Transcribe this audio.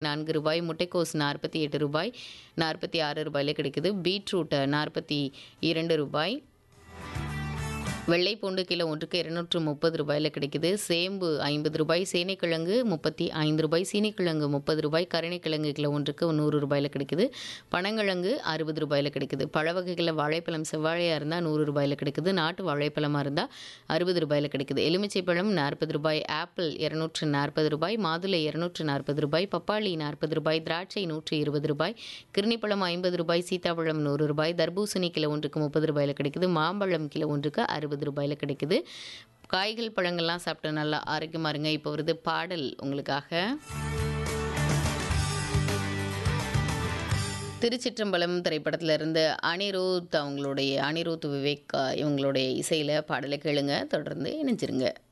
நான்கு ரூபாய் முட்டைக்கோஸ் நாற்பத்தி எட்டு ரூபாய் நாற்பத்தி ஆறு ரூபாயில் கிடைக்குது பீட்ரூட் நாற்பத்தி இரண்டு ரூபாய் வெள்ளை பூண்டு கிலோ ஒன்றுக்கு இருநூற்று முப்பது ரூபாயில் கிடைக்குது சேம்பு ஐம்பது ரூபாய் சேனைக்கிழங்கு முப்பத்தி ஐந்து ரூபாய் சீனிக்கிழங்கு முப்பது ரூபாய் கருணைக்கிழங்கு கிலோ ஒன்றுக்கு நூறு ரூபாயில் கிடைக்குது பனங்கிழங்கு அறுபது ரூபாயில் கிடைக்குது பழ வகைகளில் வாழைப்பழம் செவ்வாழையாக இருந்தால் நூறு ரூபாயில் கிடைக்குது நாட்டு வாழைப்பழமாக இருந்தால் அறுபது ரூபாயில் கிடைக்குது எலுமிச்சை பழம் நாற்பது ரூபாய் ஆப்பிள் இரநூற்று நாற்பது ரூபாய் மாதுளை இரநூற்று நாற்பது ரூபாய் பப்பாளி நாற்பது ரூபாய் திராட்சை நூற்றி இருபது ரூபாய் கிருணிப்பழம் ஐம்பது ரூபாய் சீத்தாப்பழம் நூறு ரூபாய் தர்பூசணி கிலோ ஒன்றுக்கு முப்பது ரூபாயில் கிடைக்குது மாம்பழம் கிலோ ஒன்றுக்கு அறுபது ரூபாயில் கிடைக்குது காய்கள் பழங்கள்லாம் சாப்பிட்டு நல்லா ஆரோக்கியமாக இருங்க இப்போ வருது பாடல் உங்களுக்காக திருச்சிற்றம்பலம் திரைப்படத்தில் இருந்து அனிருத் அவங்களுடைய அனிருத் விவேக் இவங்களுடைய இசையில் பாடலை கேளுங்க தொடர்ந்து இணைஞ்சிருங்க